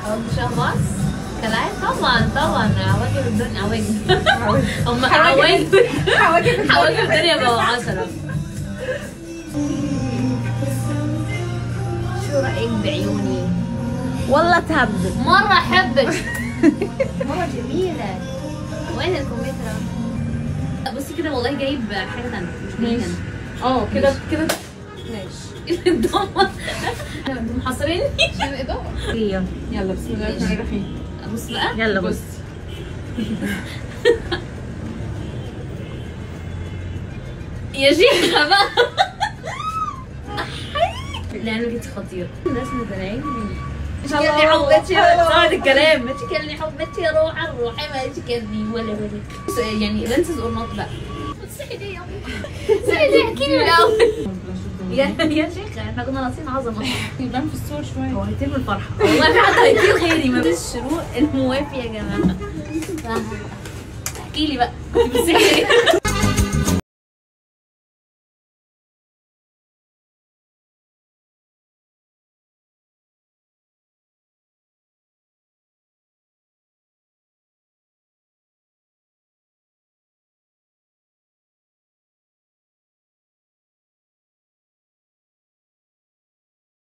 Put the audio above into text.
شهباص كلاي طبعا طبعا عواجب الدنيا عواجب هم عواجب حواجب حواجب الدنيا بقوا عشرة شو رأيك بعيوني؟ والله تهبل مرة أحبك مرة جميلة وين الكمبيوتر؟ لا بصي كده والله جايب حاجة تانية مش جايب ماشي. اه كده كده ماشي انتوا محاصرين يلا بسم الله الرحمن الرحيم بص بقى يلا بص بص يا شيخة بقى لأنه انت خطير الناس مدلعين تشكلني حبتي صعد الكلام ما تشكلني حبتي روح روحي ما تشكلني ولا ولا يعني لانسز اور نوت بقى صحي دي يا صحي دي احكي لي من الأول يا يا شيخة احنا كنا ناقصين عظمة يبان في الصور شويه هو هيتم الفرحة والله في حد هيطير خيري ما فيش الشروق الموافي يا جماعة احكي لي بقى بس